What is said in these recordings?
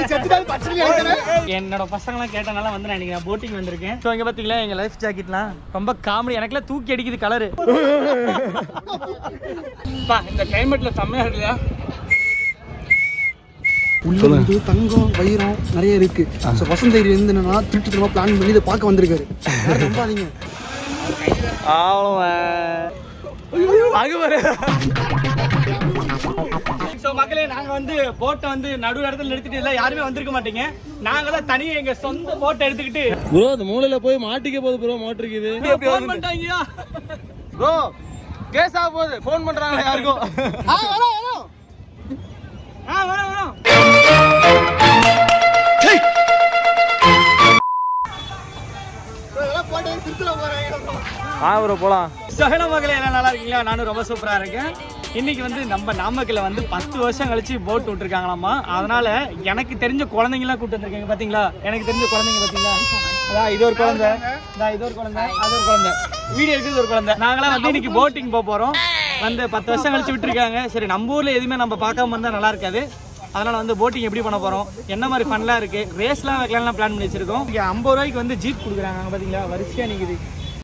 என்னோட பசங்களாம் கேட்டனால வந்து நான் இன்னைக்கு போட்டிங் வந்திருக்கேன் ஸோ இங்க பாத்தீங்களா எங்க லைஃப் ஜாக்கெட்லாம் ரொம்ப காமெடி எனக்குலாம் தூக்கி அடிக்குது கலரு இந்த கிளைமேட்ல செம்மையா இருக்குல்ல உள்ள வந்து தங்கம் வைரம் நிறைய இருக்கு ஸோ வசந்த ஐயர் வந்து என்னன்னா திருட்டு பிளான் பண்ணி இதை பார்க்க வந்திருக்காரு யாரும் நம்பாதீங்க ஸோ மக்களே நாங்க வந்து போட்டை வந்து நடு இடத்துல நிறுத்திட்டு இல்லை யாருமே வந்திருக்க மாட்டீங்க நாங்க தான் தனியா எங்க சொந்த போட்டை எடுத்துக்கிட்டு ப்ரோ அந்த மூலையில போய் மாட்டிக்க போகுது ப்ரோ மோட்டருக்கு இது ஃபோன் பண்ணிட்டாங்கயா ப்ரோ கேஸ் ஆக போகுது ஃபோன் பண்றாங்க யாருக்கும் ஆ வரோம் வரோம் ஆ ப்ரோ போலாம் சகல மகளே எல்லாம் நல்லா இருக்கீங்களா நானும் ரொம்ப சூப்பரா இருக்கேன் இன்னைக்கு வந்து நம்ம நாமக்கல்ல வந்து பத்து வருஷம் கழிச்சு போட் விட்டுருக்காங்களாமா அதனால எனக்கு தெரிஞ்ச குழந்தைங்கலாம் கூட்டு வந்திருக்கீங்க பாத்தீங்களா எனக்கு தெரிஞ்ச குழந்தைங்க பாத்தீங்களா அதான் இது ஒரு குழந்தை அதான் இது ஒரு குழந்தை அது ஒரு குழந்தை வீடியோ எடுக்கிறது ஒரு குழந்தை நாங்களாம் வந்து இன்னைக்கு போட்டிங் போக போறோம் வந்து பத்து வருஷம் கழிச்சு விட்டுருக்காங்க சரி நம்ம ஊர்ல எதுவுமே நம்ம பார்க்காம இருந்தா நல்லா இருக்காது அதனால வந்து போட்டிங் எப்படி பண்ண போறோம் என்ன மாதிரி ஃபன்லாம் இருக்கு ரேஸ்லாம் வைக்கலாம்லாம் பிளான் பண்ணி வச்சிருக்கோம் இங்க ஐம்பது ரூபாய்க்கு வந்து ஜீப் கொடுக்குறாங்க அங்க பாத்தீங்களா வரிசையா நிக்குது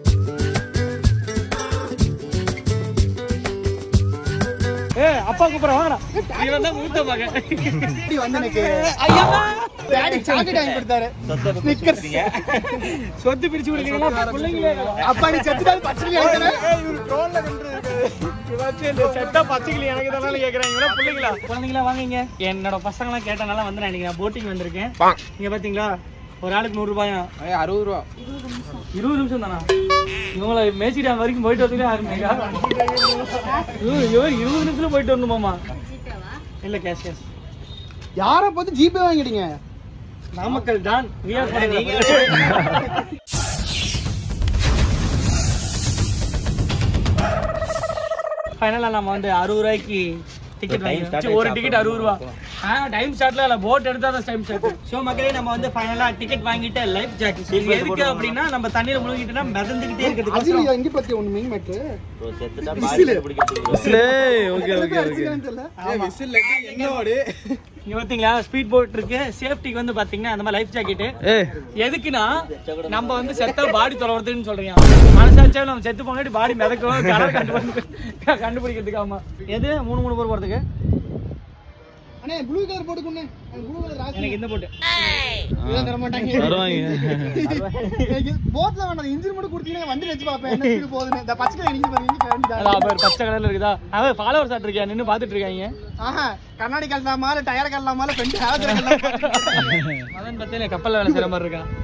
ஏ அப்பா கூப்பிடுறேன் வாங்கடா இவன் தான் மூத்த மகன் வந்து எனக்கு ஐயா டாடி சாக்லேட் வாங்கி கொடுத்தாரு ஸ்னிக்கர்ஸ் சொத்து பிரிச்சு கொடுக்கீங்களா பிள்ளைங்களே அப்பா நீ செத்துட்டாலும் பச்சை வாங்கிக்கிறேன் செத்தா பச்சைக்கிளி எனக்கு தானே கேக்குறாங்க இவனா பிள்ளைங்களா குழந்தைங்களா வாங்குங்க என்னோட பசங்களாம் கேட்டனால வந்து நான் இன்னைக்கு நான் போட்டிங் வந்திருக்கேன் இங்க பாத்தீங்களா ஒரு ஆளுக்கு நூறு ரூபாயா அறுபது ரூபா இருபது நிமிஷம் தானா இவங்கள மேச்சி டேம் வரைக்கும் போயிட்டு வரதுக்கு ஆரம்பிக்கா இவர் இருபது நிமிஷத்துல போயிட்டு வரணுமாமா இல்ல கேஷ் கேஷ் யாரை பார்த்து ஜிபே வாங்கிட்டீங்க நாமக்கல் தான் we are from the- ஃபைனலா நம்ம வந்து அறுபது ரூபாய்க்கு டிக்கெட் வாங்கி ஒரு டிக்கெட் அறுபது ரூபா ஆ டைம் ஸ்டார்ட்ல இல்ல போட் எடுத்தா தான் டைம் ஸ்டார்ட் ஷோ மக்களே நம்ம வந்து ஃபைனலா டிக்கெட் வாங்கிட்டு லைஃப் ஜாக்கெட் எதுக்கு அப்படின்னா நம்ம தண்ணியில முழுகிட்டோம்னா மிதந்துகிட்டே அது இருக்கிறதுக்கு எங்க பத்தி ஒண்ணு main matter okay okay okay whistle என்னோடு இங்க பாத்தீங்களா ஸ்பீட் போட் இருக்கு சேஃப்டிக்கு வந்து பாத்தீங்கன்னா அந்த மாதிரி லைஃப் ஜாக்கெட் ஏய் எதுக்குன்னா நம்ம வந்து செத்த பாடி தொலைறதுன்னு சொல்றீங்க மனசாச்சா நம்ம செத்து போனாடி பாடி மிதக்கும் கலர் கண்டுபிடிக்க கண்டுபிடிக்கிறதுக்கு ஆமா எது மூணு மூணு பேர் போறதுக்கு அண்ணே ப்ளூ கலர் போட்டுக்கொண்ணே ப்ளூ கலர் ராசி எனக்கு இந்த போட்டு இதெல்லாம் தர மாட்டாங்க வருவாங்க போட்ல வேண்டாம் இன்ஜின் மட்டும் கொடுத்தீங்கன்னா வண்டி வச்சு பார்ப்பேன் என்ன ஸ்பீடு போகுதுன்னு இந்த பச்சை கலர் இன்ஜின் பாருங்க கிளம்பிட்டா அதான் அவர் பச்சை கலர்ல இருக்குதா அவன் ஃபாலோவர்ஸ் ஆட் இருக்கியா நின்னு பாத்துட்டு இருக்காங்க ஆஹா கண்ணாடி கழட்டாம இல்ல டயர் கழட்டாம இல்ல ஃப்ரண்ட் ஹேர் கழட்டாம அதான் பார்த்தேன் கப்பல்ல வேலை செய்யற மாதிரி இருக்கான்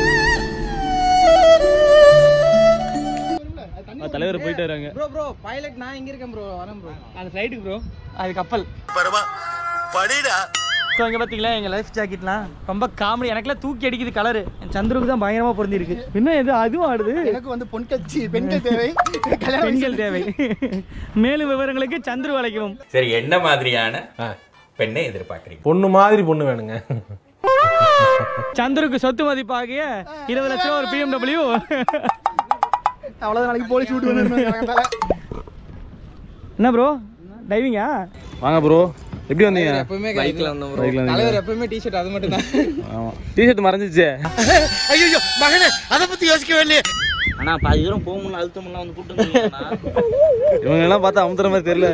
தலைவர் போயிட்டு வராங்க ப்ரோ ப்ரோ பைலட் நான் எங்க இருக்கேன் ப்ரோ வரேன் ப்ரோ அது ஃப்ளைட்டுக்கு ப்ரோ அது கப்பல் பரவா படிடா ஸோ இங்கே பார்த்தீங்களா எங்கள் லைஃப் ஜாக்கெட்லாம் ரொம்ப காமெடி எனக்குலாம் தூக்கி அடிக்குது கலரு சந்துருக்கு தான் பயங்கரமாக பொருந்திருக்கு இன்னும் எது அதுவும் ஆடுது எனக்கு வந்து பொன் கட்சி பெண்கள் தேவை கல்யாணம் பெண்கள் தேவை மேலும் விவரங்களுக்கு சந்துரு வளைக்கவும் சரி என்ன மாதிரியான பெண்ணை எதிர்பார்க்கறீங்க பொண்ணு மாதிரி பொண்ணு வேணுங்க சந்துருக்கு சொத்து மதிப்பாகிய இருபது லட்சம் ஒரு பிஎம்டபிள்யூ அவ்வளவுதான் நாளைக்கு போலீஸ் விட்டு வந்து என்ன ப்ரோ டைவிங்கா வாங்க ப்ரோ எப்படி வந்தீங்க எப்பவுமே பைக்ல வந்தீங்க தலைவர் எப்பவுமே டிஷர்ட் அது மட்டும் தான் ஆமா டிஷர்ட் மறைஞ்சிச்சே ஐயோ மகனே அத பத்தி யோசிக்கவே இல்லையே அண்ணா பாதி தூரம் போக முடியல அழுத்த முடியல வந்து கூட்டு இவங்க எல்லாம் பார்த்தா அமுத்துற மாதிரி தெரியல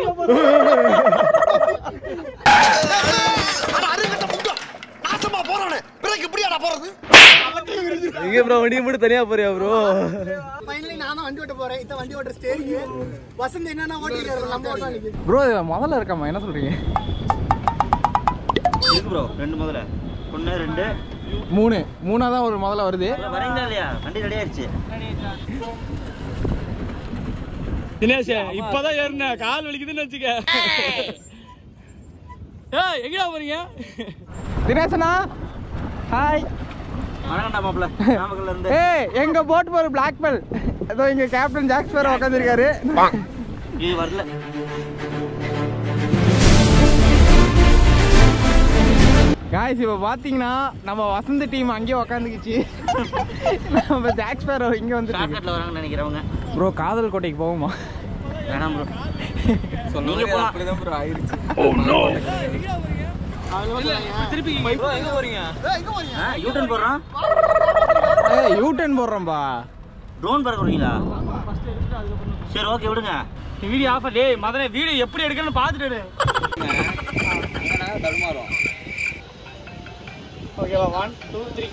நாசமா போறானே பிறகு இப்படியாடா போறது எங்க ப்ரோ வண்டியை மட்டும் தனியா போறியா ப்ரோ ஃபைனலி நான் தான் வண்டி ஓட்ட போறேன் இந்த வண்டி ஓட்ட ஸ்டேரிங் வசந்த் என்னன்னா ஓட்டிட்டு நம்ம ஓட்டாங்க ப்ரோ முதல்ல இருக்காமா என்ன சொல்றீங்க இருக்கு ப்ரோ ரெண்டு முதல்ல ஒன்று ரெண்டு மூணு மூணா தான் ஒரு முதல்ல வருது வரீங்களா இல்லையா வண்டி ரெடி ஆயிடுச்சு தினேஷ் இப்பதான் ஏறின கால் வலிக்குதுன்னு வச்சுக்க ஏய் எங்கடா போறீங்க தினேசனா ஹாய் வணக்கம்டா மாப்பிள்ள நாமக்கல்ல இருந்து ஏய் எங்க போட் போற பிளாக் பெல் ஏதோ இங்க கேப்டன் ஜாக்ஸ் வேற உட்காந்துருக்காரு இது வரல காய்ஸ் இப்போ பார்த்தீங்கன்னா நம்ம வசந்த டீம் அங்கேயே உக்காந்துக்குச்சு நம்ம ஜாக்ஸ் பேரோ இங்கே வந்து ஷார்ட்கட்ல வராங்கன்னு நினைக்கிறவங்க ப்ரோ காதல் கோட்டைக்கு போவோமா வேணாம் ப்ரோ நீங்க போலாம் திருப்பி எங்க போறீங்க யூட்டன் போடுறோம் யூ டர்ன் போடுறோம்பா ட்ரோன் பறக்க போறீங்களா சரி ஓகே விடுங்க வீடியோ ஆஃப் டேய் மதனே வீடியோ எப்படி எடுக்கணும்னு பார்த்துட்டு எடு. ஓகேவா ஒன் டூ த்ரீ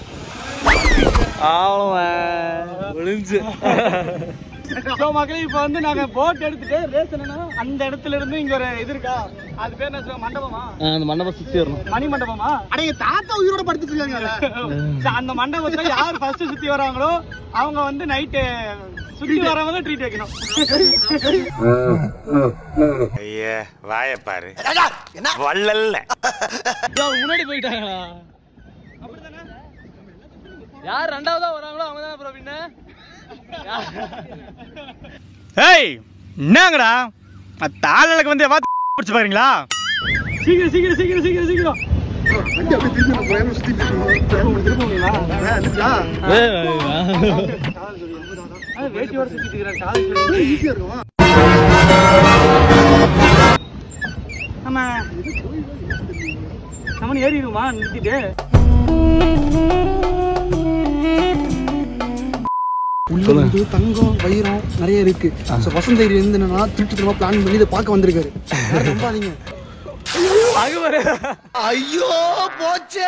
விழுந்து ஸோ மக்களே இப்போ வந்து நாங்கள் போட் எடுத்துட்டு ரேஸ் என்னன்னா அந்த இடத்துல இருந்து இங்க ஒரு இது இருக்கா அது பேர் என்ன சொல்லுவாங்க மண்டபமா அந்த மண்டபம் சுத்தி வரணும் மணி மண்டபமா அடைய தாத்தா உயிரோட படுத்துட்டு இருக்காங்க சரி, அந்த மண்டபத்துல யார் ஃபர்ஸ்ட் சுத்தி வராங்களோ அவங்க வந்து நைட்டு சுத்தி வரவங்க ட்ரீட் வைக்கணும் ஐயா வாய பாரு என்ன வள்ளல்ல முன்னாடி போயிட்டாங்களா யார் ரெண்டாவதா வராங்களோ அவங்க தான் அப்புறம் பின்ன ஏய் என்னங்கடா தாளலுக்கு வந்து எவ்வளோ பிடிச்சி பாருங்களா சீக்கிரம் சீக்கிரம் சீக்கிரம் சீக்கிரம் சீக்கிரம் அது வேட்டியோட சுத்திட்டு இருக்கிறார் காலேஜ் ஈஸியா இருக்குமா ஆமா நம்ம ஏறிடுமா நிறுத்திட்டு உள்ள வந்து தங்கம் வைரம் நிறைய இருக்கு ஸோ வசந்தகிரி வந்து என்னன்னா திருட்டு பிளான் பண்ணி இதை பார்க்க வந்திருக்காரு யாரும் நம்பாதீங்க ஐயோ போச்சே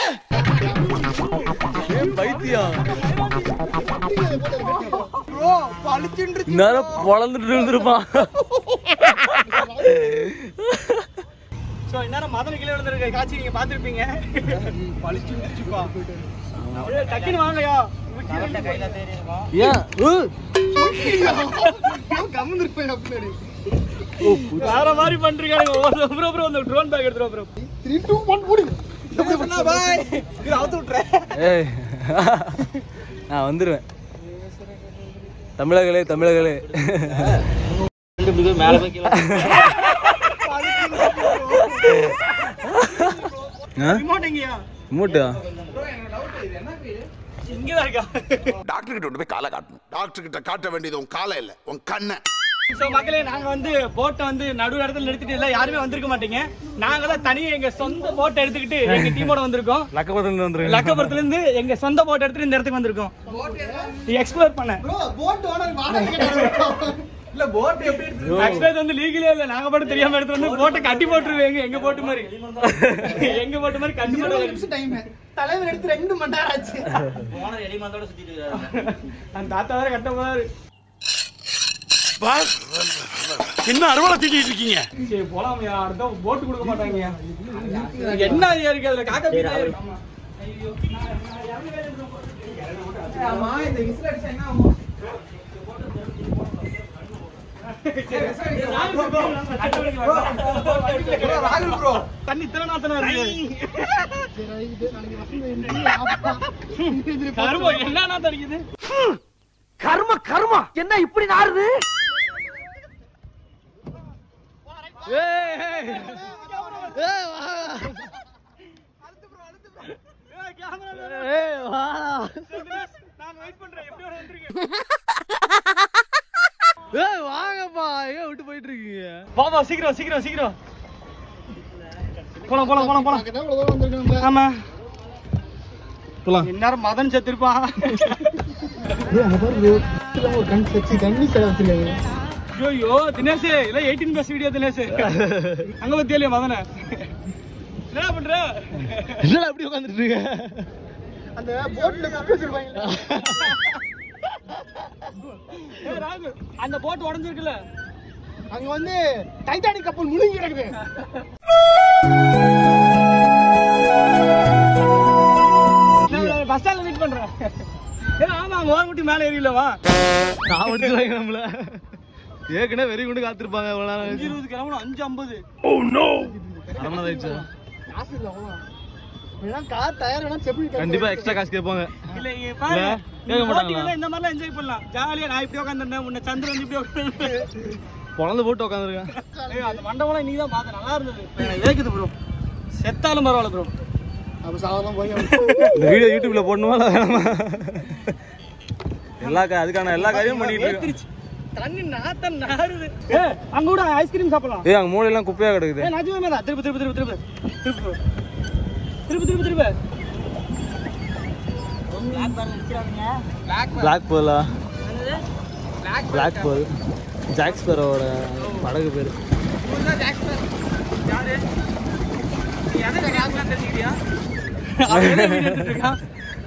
நேரம் பொழந்துட்டு இருந்திருப்பான் ஸோ இந்நேரம் மதன கீழே விழுந்திருக்க காட்சி நீங்க பார்த்துருப்பீங்க டக்குன்னு வாங்கயா ஏன் கம்முந்திருப்பேன் பின்னாடி வேற மாதிரி பண்றீங்க ப்ரோ ப்ரோ அந்த ட்ரோன் பேக் எடுத்துருவா ப்ரோ த்ரீ டூ ஒன் போடுங்க பாய் இது அவுத்து விட்டுறேன் ஏய் நான் வந்துடுவேன் தமிழர்களே தமிழர்களே மேல போய் கீழே ரிமோட் எங்கயா மூட்டா இங்கதான் இருக்கா டாக்டர் கிட்ட கொண்டு போய் காலை காட்டணும் டாக்டர் கிட்ட காட்ட வேண்டியது உன் காலை இல்ல உன் கண்ணை ஸோ மக்களே நாங்க வந்து போட்டை வந்து நடு இடத்துல நிறுத்திட்டு இல்லை யாருமே வந்திருக்க மாட்டீங்க நாங்க தான் தனியா எங்க சொந்த போட்டை எடுத்துக்கிட்டு எங்க டீமோட வந்திருக்கோம் லக்கப்பத்தில் வந்துருங்க லக்கபுரத்துல இருந்து எங்க சொந்த போட் எடுத்துட்டு இந்த இடத்துக்கு வந்திருக்கோம் எக்ஸ்ப்ளோர் பண்ண இல்ல போட் எப்படி ஆக்சுவலா இது வந்து லீகலே இல்ல நாங்க மட்டும் தெரியாம எடுத்து வந்து போட்டை கட்டி போட்டுருவேங்க எங்க போட்டு மாதிரி எங்க போட்டு மாதிரி கட்டி போட்டு டைம் தலைவர் எடுத்து ரெண்டு மணி நேரம் ஆச்சு போனர் எலிமந்தோட சுத்திட்டு இருக்காரு அந்த தாத்தா வேற கட்ட போறாரு என்ன அறுவடை தூக்கிட்டு இருக்கீங்க சரி போலாம்யா அடுத்த போட்டு கொடுக்க மாட்டாங்க என்ன ஐயா இருக்கு அதுல காக்கா பீட்டா இருக்கு. ஐயோ. ஆமா இந்த விசில் அடிச்சா என்ன ஆகும் தண்ணி திறனாத்தனா இருக்கு கருமம் என்ன நாத்தம் அடிக்குது கர்ம கர்மா என்ன இப்படி நாறுது வாங்கப்பா எங்க விட்டு போயிட்டு இருக்கீங்க பாபா சீக்கிரம் சீக்கிரம் சீக்கிரம் போலாம் போலாம் போலாம் போலாம் ஆமா போலாம் இந்நேரம் மதன் செத்துருப்பான் ஒரு கண் சச்சி கண்ணி வச்சிருக்காங்க ஐயோ தினேஷ் இல்ல எயிட்டீன் பிளஸ் வீடியோ தினேஷ் அங்க பத்தி இல்லையா மதன என்ன பண்ற என்னடா அப்படி உட்காந்துட்டு இருக்க அந்த போட்ல குப்பி வச்சிருப்பாங்க ஏய், ராகு, அந்த போட் உடஞ்சிருக்குல்ல அங்க வந்து டைட்டானிக் கப்பல் முழுங்கி கிடக்குது பஸ் ஸ்டாண்ட்ல வெயிட் பண்றேன் ஏய், ஆமா அங்க ஓரங்குட்டி மேல ஏறிலவா நான் விட்டுருவாங்க நம்மள ஏற்கனவே வெறி கொண்டு காத்திருப்பாங்க இவ்வளவு நேரம் அஞ்சு இருபது கிலோமீட்டர் அஞ்சு ஐம்பது அரை மணி நேரம் ஆயிடுச்சா காசு இல்ல அவ்வளவுதான் வேணா கார் டயர் வேணா செப்பி கண்டிப்பா எக்ஸ்ட்ரா காசு கேட்பாங்க இல்ல இங்க பாரு இல்ல, நீ கேட்க மாட்டாங்களா? ஓட்டிங்களா, இந்த மாதிரிலாம் என்ஜாய் பண்ணலாம் ஜாலியா நான் இப்படி உட்காந்துருந்தேன் உன்னை சந்திரன் வந்து இப்படி உட்காந்து குழந்தை போட்டு உட்காந்துருக்கேன் அந்த மண்டபம்லாம் இன்னைக்கு தான் பார்த்தேன் நல்லா இருந்தது எனக்கு வேக்குது ப்ரோ செத்தாலும் பரவாயில்ல ப்ரோ அப்ப சாதம் போய் இந்த வீடியோ யூடியூப்ல போடணுமா இல்ல வேணாமா எல்லா கா- அதுக்கான எல்லா காரியமும் பண்ணிட்டு இருக்கேன் தண்ணி நாத்தம் நாறுது ஏ அங்க கூட ஐஸ்கிரீம் சாப்பிடலாம் ஏய் அங்க மூலையெல்லாம் குப்பையா கிடக்குது ஏ நிஜமே தான் திருப்பு திருப்பு திருப்பு திருப்பு திருப்பு திருப்பு திருப்பு திருப்பு பிளாக் பேர்லா பிளாக் பேர் ஜாக்ஸ் பேரோட படகு பேர் யாரு நீ எதை கேட்கலாம் தெரிஞ்சுக்கிட்டியா அவன் என்ன வீடியோ எடுத்துட்டு இருக்கான்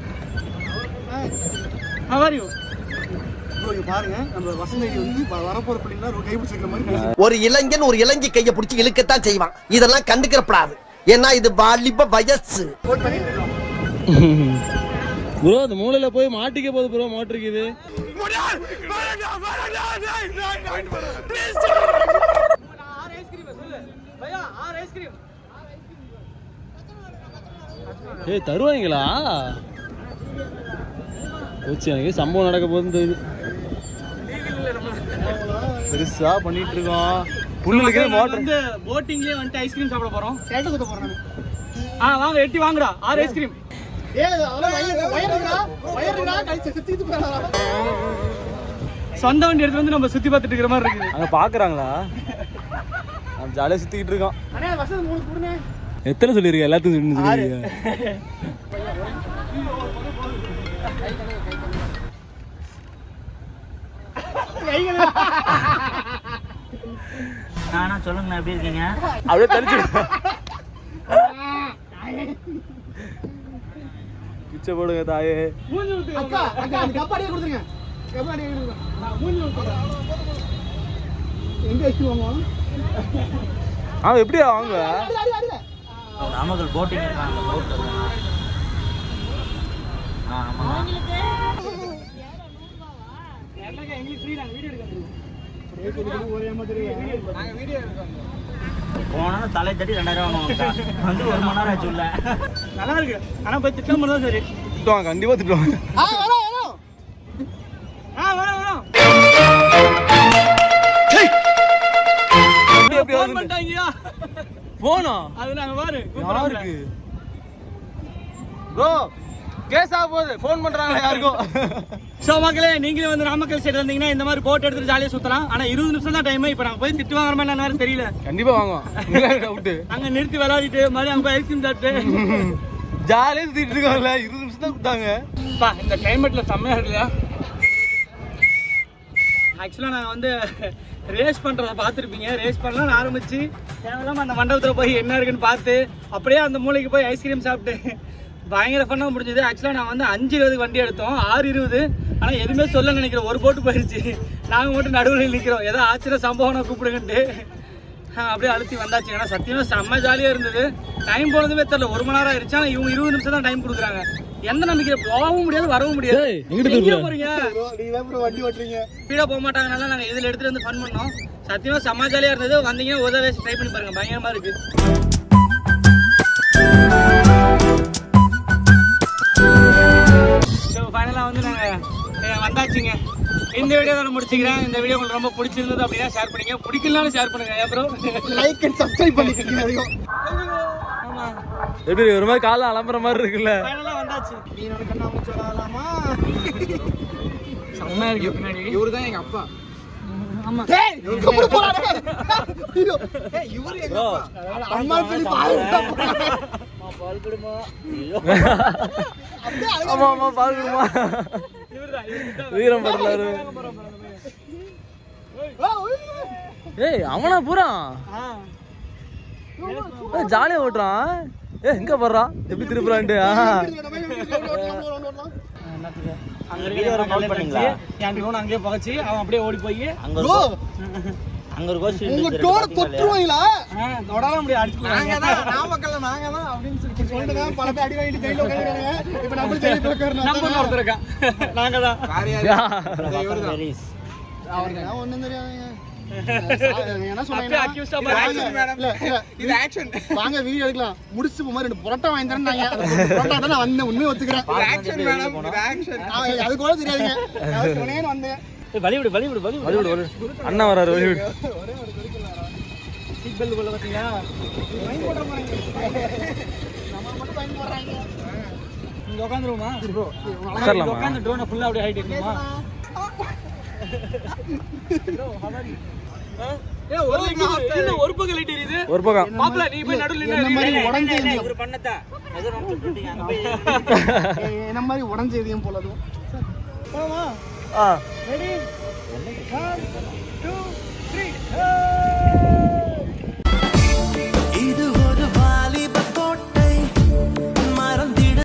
How are you? bro, இங்க பாருங்க நம்ம வசந்த ஐடி வந்து வ- வரப்போற பிள்ளைங்களா ஒரு கை பிடிச்சிருக்க மாதிரி ஒரு இளைஞன் ஒரு இளைஞி கைய பிடிச்சி இழுக்கத்தான் செய்வான் இதெல்லாம் கண்டுக்கிறப்படாது ஏன்னா இது வாலிப வயசு போட் பண்ணிட்டு இருக்கோம் ப்ரோ அந்த மூலையில போய் மாட்டிக்க போகுது ப்ரோ மாட்டிருக்குது ஆறு ஐஸ்கிரீம் சொல்லு பையா ஆறு ஐஸ்கிரீம் ஏய் தருவாங்களா போச்சு எனக்கு சம்பவம் நடக்க போகுதுன்னு தெரியுது பெருசா பண்ணிட்டு இருக்கோம் புல்லுக்கு மோட்டர் வந்து போட்டிங்லயே வந்துட்டு ஐஸ்கிரீம் சாப்பிட போறோம் கேட்ட குத்த போறேன் ஆ வாங்க எட்டி வாங்குடா ஆறு ஐஸ்கிரீம் ஏ அதெல்லாம் வயிறு வயிறுடா வயிறுடா கழிச்சு சுத்திட்டு போறாங்க சொந்த வண்டி எடுத்து வந்து நம்ம சுத்தி பார்த்துட்டு இருக்கிற மாதிரி இருக்குது அங்க பாக்குறாங்களா நம்ம ஜாலியா சுத்திக்கிட்டு இருக்கோம் அண்ணே வசந்த மூணு கொடுங்க எத்தனை சொல்லிருக்க எல்லாத்தையும் சொல்லிருக்க ஆனா சொல்லுங்கண்ணா எப்படி இருக்கீங்க அப்படியே தனிச்சு பிச்சை போடுங்க தாயே மூஞ்சி விட்டு அக்கா அக்கா அந்த கப்பாடியே கொடுத்துருங்க கப்பாடியே கொடுங்க நான் மூஞ்சி விட்டுறேன் எங்க வச்சு வாங்குவோம் அவன் எப்படியா வாங்க அடி அடி அடி நாமக்கல் போட்டிங் இருக்காங்க போட் ஆ ஆமாம் எங்களுக்கு ஃப்ரீ நாங்கள் வீடியோ எடுக்க போனா தலை தட்டி ரெண்டாயிரம் வாங்குவாங்க வந்து ஒரு மணி நேரம் ஆச்சு உள்ள நல்லா இருக்கு ஆனா போய் திட்டம் தான் சரி திட்டுவாங்க கண்டிப்பா திட்டுவாங்க ஆ வரோம் வரோம் ஆ வரோம் வரோம் எப்படி எப்படி ஃபோன் வருது? பண்ணிட்டாங்கயா போனா அது நாங்க பாரு யாருக்கு ப்ரோ கேஸ் ஆக போகுது ஃபோன் பண்றாங்களா யாருக்கும் ஸோ மக்களே நீங்களும் வந்து நாமக்கல் சைடு வந்தீங்கன்னா இந்த மாதிரி போட் எடுத்துட்டு ஜாலியாக சுத்தலாம் ஆனா இருபது நிமிஷம் தான் டைம் இப்போ நாங்க போய் திட்டு வாங்குற மாதிரி என்ன தெரியல கண்டிப்பா வாங்குவோம் டவுட்டு அங்க நிறுத்தி விளையாடிட்டு மறுபடியும் அங்க போய் ஐஸ்கிரீம் சாப்பிட்டு ஜாலியா சுத்திட்டு இருக்காங்கல்ல இருபது நிமிஷம் தான் கொடுத்தாங்க பா இந்த கிளைமேட்ல செம்மையா இருக்குல்லையா ஆக்சுவலாக நாங்கள் வந்து ரேஸ் பண்ணுறத பார்த்துருப்பீங்க ரேஸ் பண்ணலாம்னு ஆரம்பிச்சு தேவையில்லாம அந்த மண்டபத்தில் போய் என்ன இருக்குன்னு பார்த்து அப்படியே அந்த மூலைக்கு போய் ஐஸ்கிரீம் சாப்பிட்டு பயங்கர ஃபன்னாக முடிஞ்சது ஆக்சுவலாக நான் வந்து அஞ்சு இருபது வண்டி எடுத்தோம் ஆறு இருபது ஆனால் எதுவுமே சொல்ல நினைக்கிறோம் ஒரு போட்டு போயிடுச்சு நாங்கள் மட்டும் நடுவில் நிற்கிறோம் ஏதோ ஆச்சரிய சம்பவம் கூப்பிடுங்கன்ட்டு ஆ, அப்படியே அழுத்தி வந்தாச்சு ஏன்னா சத்தியமா செம்ம ஜாலியாக இருந்தது டைம் போனதுமே தெரியல ஒரு மணி நேரம் ஆயிடுச்சு ஆனால் இவங்க இருபது நிமிஷம் தான் டைம் கொடுக்குறாங்க எந்த நம்பிக்கை போகவும் முடியாது வரவும் முடியாது ஏய், எங்கிட்டு எங்க திரும்புற? போறீங்க ப்ரோ நீங்க தான் ப்ரோ வண்டி ஓட்டுறீங்க ஸ்பீடா போக மாட்டாங்கனால நாங்க இதுல எடுத்துட்டு வந்து ஃபன் பண்ணோம் சத்தியமா செம்ம ஜாலியா இருந்தது வந்தீங்கன்னா உதவி ட்ரை பண்ணி பாருங்க பயங்கரமா இருக்கு ஸோ ஃபைனலாக வந்து நாங்கள் வந்தாச்சுங்க இந்த வீடியோ தான் முடிச்சுக்கிறேன் இந்த வீடியோ உங்களுக்கு ரொம்ப பிடிச்சிருந்தது அப்படின்னா ஷேர் பண்ணுங்க பிடிக்கலனாலும் ஷேர் பண்ணுங்க ஏன் ப்ரோ லைக் அண்ட் சப்ஸ்கிரைப் பண்ணிக்கோங்க அதிகம் ஆமா எப்படி ஒரு மாதிரி காலம் அலம்புற மாதிரி இருக்குல்ல ஃபைனலாக வந்தாச்சு நீ உனக்கு கண்ணா மூச்சு வரலாமா செம்மையா இருக்கு பின்னாடி இவரு தான் எங்க அப்பா ஆமா டேய் கம்முனு போறானே ஐயோ ஏய் இவரு எங்க அப்பா அம்மா சொல்லி பாரு ஆமா ஆமா பாக்கணுமா இவர்தான், இவர்தான். வீரம் படலாரு ஏய் அவனா பூரா ஆ. ஜாலியா ஓட்டுறான் ஏ எங்க போடுறா எப்படி திருப்புறான்ட்டு ஆ. அங்க video வர note பண்ணீங்களா? என் drone அங்கேயே பகச்சு அவன் அப்படியே ஓடி போய் அங்க ஒரு ப்ரோ அங்க ஒரு கோஷ்டி உங்க இருந்துச்சு, டோர் பாத்தீங்களா இல்லையா? தொற்றுவீங்களா ஆ, தொடர முடியாது அடிச்சு நாமக்கல்ல நாங்க தான் அப்படின்னு சொல்லி சொல்லிட்டு தான் பல பேர் அடி வாங்கிட்டு ஜெயில உட்காந்துருக்காங்க இப்ப நம்ம ஜெயில உட்காரணும் நம்பர் ஒருத்தர் இருக்கான் நாங்க தான் பக்கம் பெரிஸ். அவருக்கு நான் ஒண்ணும் தெரியாதுங்க என்ன அப்படியே accused ஆ பாருங்க. இது ஆக்ஷன் வாங்க வீடியோ எடுக்கலாம் முடிச்சு போகும்போது ரெண்டு புரோட்டா வாங்கி தரேன்னாங்க புரோட்டா தான் நான் வந்தேன் உண்மையை ஒத்துக்கிறேன் ஆக்ஷன் வேணும், இது ஆ, அது கூட தெரியாதுங்க நான் சொன்னேன்னு வந்தேன் ஏய், வழி விடு வழி விடு வழி விடு வழி விடு, வழி விடு. அண்ணா வராரு வழி விடு சீட் பெல்ட் போல பாத்தீங்களா இங்க உட்காந்துருவோமா உட்காரலாமா? உட்காந்து ட்ரோனை ஃபுல்லா அப்படியே ஹைட் இருக்குமா ஏன் ஒரு leg என்ன ஒரு பக்கம் லைட் எரியுது ஒரு பக்கம் மாப்பிள நீ போய் நடுவுல என்ன நின்னு மாதிரி உடஞ்ச இல்ல, இதயம் இவரு பண்ணதா ஏதோ நினைச்சிட்டு இருந்தீங்க அங்க போய் ஏ, என்ன மாதிரி உடஞ்ச இதயம் போல அதுவும் போலாமா ஆ ரெடி ஒன் டூ